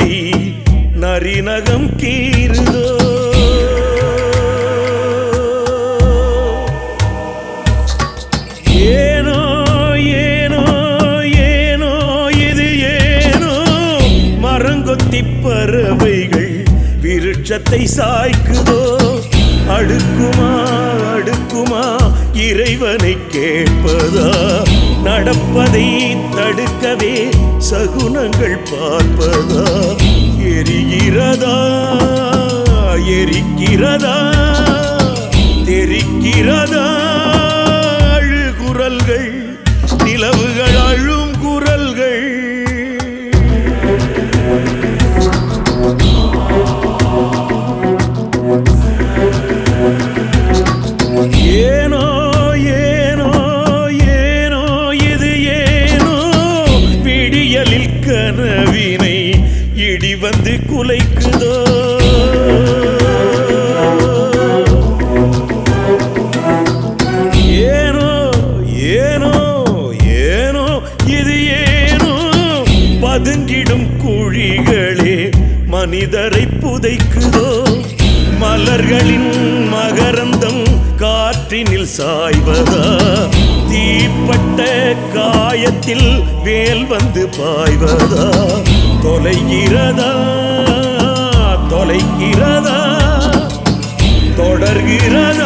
பறவை நரிநகம் கீறுதோ ஏனோ ஏனோ ஏனோ இது ஏனோ மரங்கொத்தி பறவைகள் விருட்சத்தை சாய்க்குதோ அடுக்குமா அடுக்குமா இறைவனை கேட்பதா நடப்பதை தடுக்கவே சகுனங்கள் பார்ப்பதா எரிகிறதா எரிக்கிறதா தெரிக்கிறதா அழுகுரல்கள் நிலவுகள் அழும் குரல்கள் ஏனோ ஏனோ ஏனோ இது ஏனோ விடியலில் கனவினை இடி வந்து குலைக்குதோ ஏனோ ஏனோ ஏனோ இது ஏனோ பதுங்கிடும் குழிகளே மனிதரை புதைக்குதோ மலர்களின் மகரந்தம் காற்றினில் சாய்வதா தீப்பட்ட காயத்தில் வேல் வந்து பாய்வதா தொலைகிறதா தொலைக்கிறதா தொடர்கிறதா